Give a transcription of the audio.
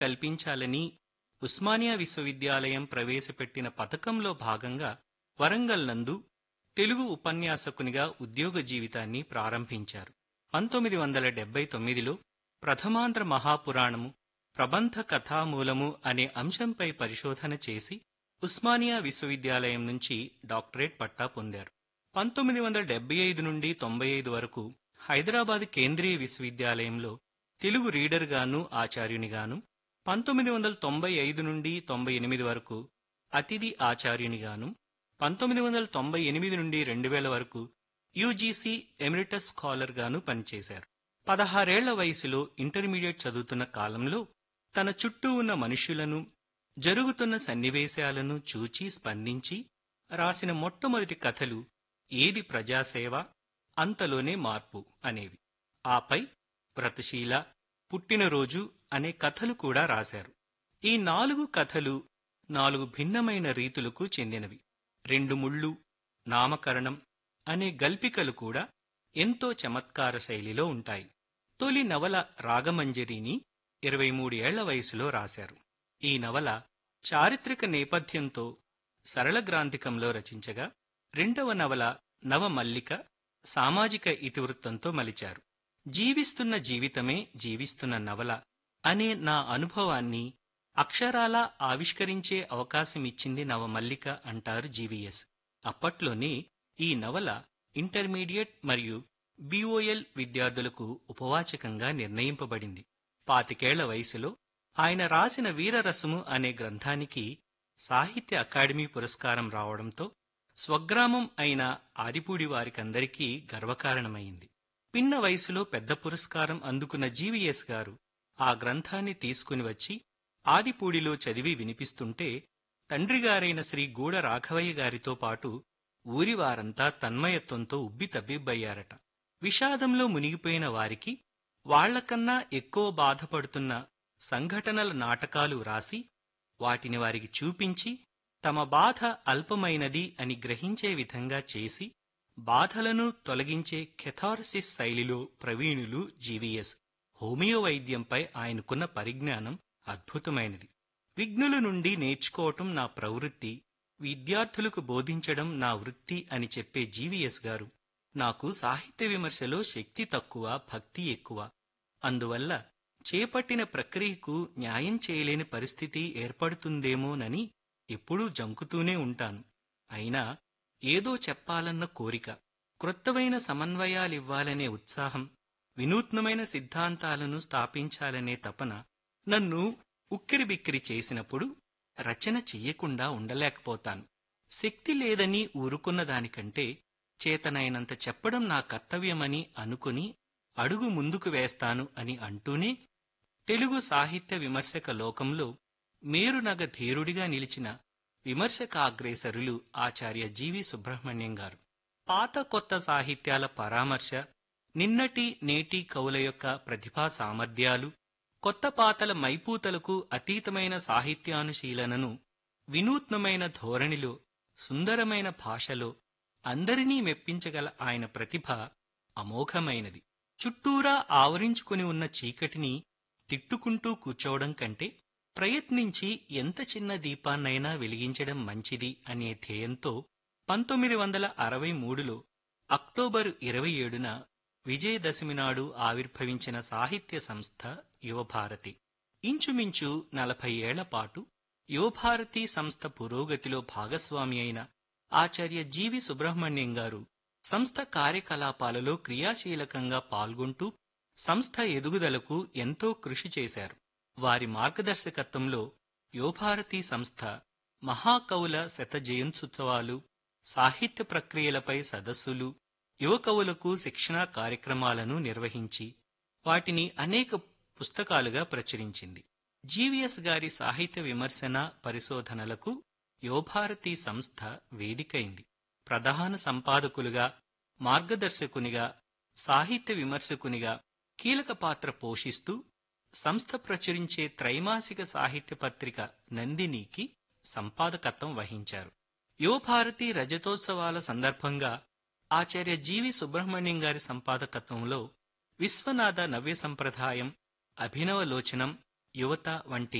కల్పించాలని ఉస్మానియా విశ్వవిద్యాలయం ప్రవేశపెట్టిన పథకంలో భాగంగా వరంగల్ నందు తెలుగు ఉపన్యాసకునిగా ఉద్యోగ జీవితాన్ని ప్రారంభించారు పంతొమ్మిది వందల డెబ్బై తొమ్మిదిలో ప్రథమాంధ్ర మహాపురాణము ప్రబంధ కథామూలము అనే అంశంపై పరిశోధన చేసి ఉస్మానియా విశ్వవిద్యాలయం నుంచి డాక్టరేట్ పట్టా పొందారు పంతొమ్మిది వందల డెబ్బై ఐదు నుండి తొంభై ఐదు వరకు హైదరాబాద్ కేంద్రీయ విశ్వవిద్యాలయంలో తెలుగు రీడర్గాను ఆచార్యునిగాను పంతొమ్మిది వందల తొంభై ఐదు నుండి తొంభై ఎనిమిది వరకు అతిథి ఆచార్యునిగాను పంతొమ్మిది వందల తొంభై ఎనిమిది నుండి రెండు వేల వరకు యూజీసీ ఎమిరిటస్ స్కాలర్ గాను పనిచేశారు పదహారేళ్ల వయసులో ఇంటర్మీడియట్ చదువుతున్న కాలంలో తన చుట్టూ ఉన్న మనుష్యులను జరుగుతున్న సన్నివేశాలను చూచి స్పందించి రాసిన మొట్టమొదటి కథలు ఏది ప్రజాసేవ అంతలోనే మార్పు అనేవి ఆపై వ్రతశీల పుట్టినరోజు అనే కథలు కూడా రాశారు ఈ నాలుగు కథలు నాలుగు భిన్నమైన రీతులకు చెందినవి రెండు ముళ్ళు నామకరణం అనే గల్పికలు కూడా ఎంతో చమత్కార శైలిలో ఉంటాయి తొలి నవల రాగమంజరిని ఇరవై మూడేళ్ల వయసులో రాశారు ఈ నవల చారిత్రక నేపథ్యంతో సరళ గ్రాంథికంలో రచించగా రెండవ నవల నవమల్లిక సామాజిక ఇతివృత్తంతో మలిచారు జీవిస్తున్న జీవితమే జీవిస్తున్న నవల అనే నా అనుభవాన్ని అక్షరాలా ఆవిష్కరించే అవకాశమిచ్చింది నవమల్లిక అంటారు జీవీఎస్ అప్పట్లోనే ఈ నవల ఇంటర్మీడియట్ మరియు బీఓఎల్ విద్యార్థులకు ఉపవాచకంగా నిర్ణయింపబడింది పాతికేళ్ల వయసులో ఆయన రాసిన వీరరసము అనే గ్రంథానికి సాహిత్య అకాడమీ పురస్కారం రావడంతో స్వగ్రామం అయిన ఆదిపూడి వారికందరికీ గర్వకారణమైంది పిన్న వయసులో పెద్ద పురస్కారం అందుకున్న జీవీఎస్ గారు ఆ గ్రంథాన్ని తీసుకుని వచ్చి ఆదిపూడిలో చదివి వినిపిస్తుంటే తండ్రిగారైన శ్రీ గూడ రాఘవయ్య గారితో పాటు ఊరివారంతా తన్మయత్వంతో ఉబ్బి తబ్బిబ్బయ్యారట విషాదంలో మునిగిపోయిన వారికి వాళ్లకన్నా ఎక్కువ బాధపడుతున్న సంఘటనల నాటకాలు రాసి వాటిని వారికి చూపించి తమ బాధ అల్పమైనది అని గ్రహించే విధంగా చేసి బాధలను తొలగించే కెథార్సిస్ శైలిలో ప్రవీణులు జీవీఎస్ హోమియో వైద్యంపై ఆయనకున్న పరిజ్ఞానం అద్భుతమైనది విఘ్నుల నుండి నేర్చుకోవటం నా ప్రవృత్తి విద్యార్థులకు బోధించడం నా వృత్తి అని చెప్పే జీవీఎస్ గారు నాకు సాహిత్య విమర్శలో శక్తి తక్కువ భక్తి ఎక్కువ అందువల్ల చేపట్టిన ప్రక్రియకు న్యాయం చేయలేని పరిస్థితి ఏర్పడుతుందేమోనని ఎప్పుడూ జంకుతూనే ఉంటాను అయినా ఏదో చెప్పాలన్న కోరిక క్రొత్తవైన సమన్వయాలివ్వాలనే ఉత్సాహం వినూత్నమైన సిద్ధాంతాలను స్థాపించాలనే తపన నన్ను ఉక్కిరిబిక్కిరి చేసినప్పుడు రచన చెయ్యకుండా ఉండలేకపోతాను శక్తి లేదని ఊరుకున్న దానికంటే చేతనైనంత చెప్పడం నా కర్తవ్యమని అనుకుని అడుగు ముందుకు వేస్తాను అని అంటూనే తెలుగు సాహిత్య విమర్శక లోకంలో మేరునగ ధీరుడిగా నిలిచిన విమర్శకాగ్రేసరులు ఆచార్య జీవి సుబ్రహ్మణ్యం గారు పాత కొత్త సాహిత్యాల పరామర్శ నిన్నటి నేటి కవుల యొక్క ప్రతిభా సామర్థ్యాలు కొత్త పాతల మైపూతలకు అతీతమైన సాహిత్యానుశీలనను వినూత్నమైన ధోరణిలో సుందరమైన భాషలో అందరినీ మెప్పించగల ఆయన ప్రతిభ అమోఘమైనది చుట్టూరా ఆవరించుకుని ఉన్న చీకటిని తిట్టుకుంటూ కూర్చోవడం కంటే ప్రయత్నించి ఎంత చిన్న దీపాన్నైనా వెలిగించడం మంచిది అనే ధ్యేయంతో పంతొమ్మిది వందల అరవై మూడులో అక్టోబరు ఇరవై ఏడున విజయదశమి నాడు ఆవిర్భవించిన సాహిత్య సంస్థ యువభారతి ఇంచుమించు నలభై ఏళ్ల పాటు యువభారతి సంస్థ పురోగతిలో భాగస్వామి అయిన ఆచార్య జీవి సుబ్రహ్మణ్యం గారు సంస్థ కార్యకలాపాలలో క్రియాశీలకంగా పాల్గొంటూ సంస్థ ఎదుగుదలకు ఎంతో కృషి చేశారు వారి మార్గదర్శకత్వంలో యువభారతి సంస్థ మహాకవుల శత జయంత్యుత్సవాలు సాహిత్య ప్రక్రియలపై సదస్సులు యువ కవులకు శిక్షణా కార్యక్రమాలను నిర్వహించి వాటిని అనేక పుస్తకాలుగా ప్రచురించింది జీవీఎస్ గారి సాహిత్య విమర్శన పరిశోధనలకు యువభారతి సంస్థ వేదికైంది ప్రధాన సంపాదకులుగా మార్గదర్శకునిగా సాహిత్య విమర్శకునిగా కీలక పాత్ర పోషిస్తూ సంస్థ ప్రచురించే త్రైమాసిక సాహిత్య పత్రిక నందినికి సంపాదకత్వం వహించారు యువభారతి రజతోత్సవాల సందర్భంగా ఆచార్య జీవి సుబ్రహ్మణ్యం గారి సంపాదకత్వంలో విశ్వనాథ నవ్య సంప్రదాయం అభినవలోచనం యువత వంటి